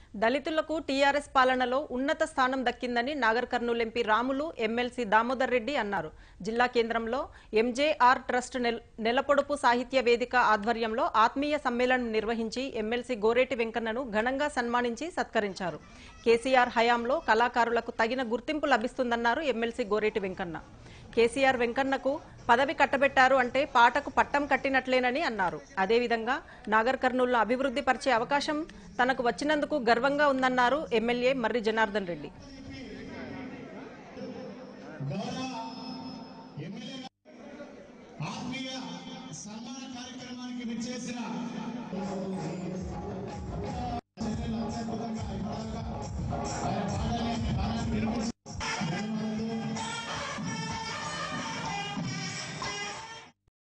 దళితులకు టీఆర్ఎస్ పాలనలో ఉన్నత స్థానం దక్కిందని నాగర్ కర్నూలు ఎంపీ రాములు ఎమ్మెల్సీ దామోదర్ రెడ్డి అన్నారు జిల్లా కేంద్రంలో ఎంజేఆర్ ట్రస్ట్ నెల- నెలపొడుపు సాహిత్య వేదిక ఆధ్వర్యంలో ఆత్మీయ సమ్మేళనం నిర్వహించి ఎమ్మెల్సీ గోరేటి వెంకన్నను ఘనంగా సన్మానించి సత్కరించారు కేసీఆర్ హయాంలో కళాకారులకు తగిన గుర్తింపు లభిస్తుందన్నారు ఎమ్మెల్సీ గోరేటి వెంకన్న కేసీఆర్ వెంకన్నకు పదవి కట్టబెట్టారు అంటే పాటకు పట్టం కట్టినట్లేనని అన్నారు అదేవిధంగా నాగర్ కర్నూలులో అభివృద్ధి పరిచే అవకాశం తనకు వచ్చినందుకు గర్వంగా ఉందన్నారు ఎమ్మెల్యే మర్రి జనార్దన్ రెడ్డి ఆత్మీయ సన్మాన కార్యక్రమానికి విచ్చేసిన